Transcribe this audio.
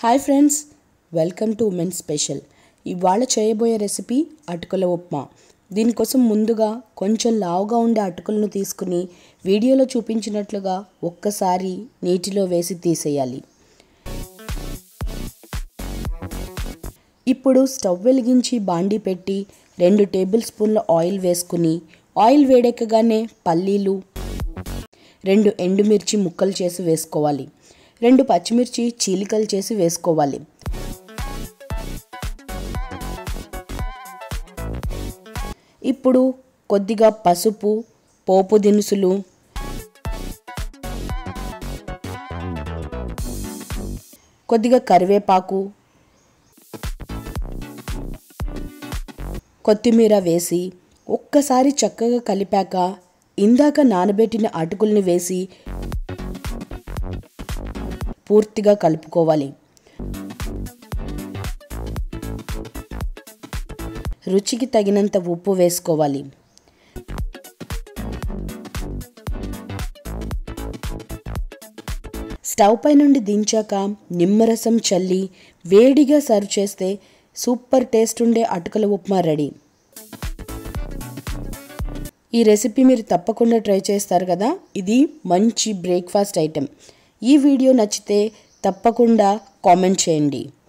hi friends welcome to women special ఇవాళ చేయబోయే recipe అటుకుల ఉప్మా దీనికోసం ముందుగా కొంచెం లావుగా ఉండే అటుకులను తీసుకుని వీడియోలో చూపించినట్లుగా ఒక్కసారి నీటిలో వేసి తీసేయాలి ఇప్పుడు స్టవ్ వెలిగించి బాండి పెట్టి రెండు టేబుల్ స్పూన్ల ఆయిల్ వేసుకుని ఆయిల్ వేడెక్కగానే పల్లీలు రెండు ఎండుమిర్చి ముక్కలు చేసి వేసుకోవాలి రెండు పచ్చిమిర్చి చీలికలు చేసి వేసుకోవాలి ఇప్పుడు కొద్దిగా పసుపు పోపు దినుసులు కొద్దిగా కరివేపాకు కొత్తిమీర వేసి ఒక్కసారి చక్కగా కలిపాక ఇందాక నానబెట్టిన అటుకుల్ని వేసి పూర్తిగా కలుపుకోవాలి రుచికి తగినంత ఉప్పు వేసుకోవాలి స్టవ్ పై నుండి దించాక నిమ్మరసం చల్లి వేడిగా సర్వ్ చేస్తే సూపర్ టేస్ట్ ఉండే అటుకుల ఉప్మా రెడీ ఈ రెసిపీ మీరు తప్పకుండా ట్రై చేస్తారు కదా ఇది మంచి బ్రేక్ఫాస్ట్ ఐటెం ఈ వీడియో నచ్చితే తప్పకుండా కామెంట్ చేయండి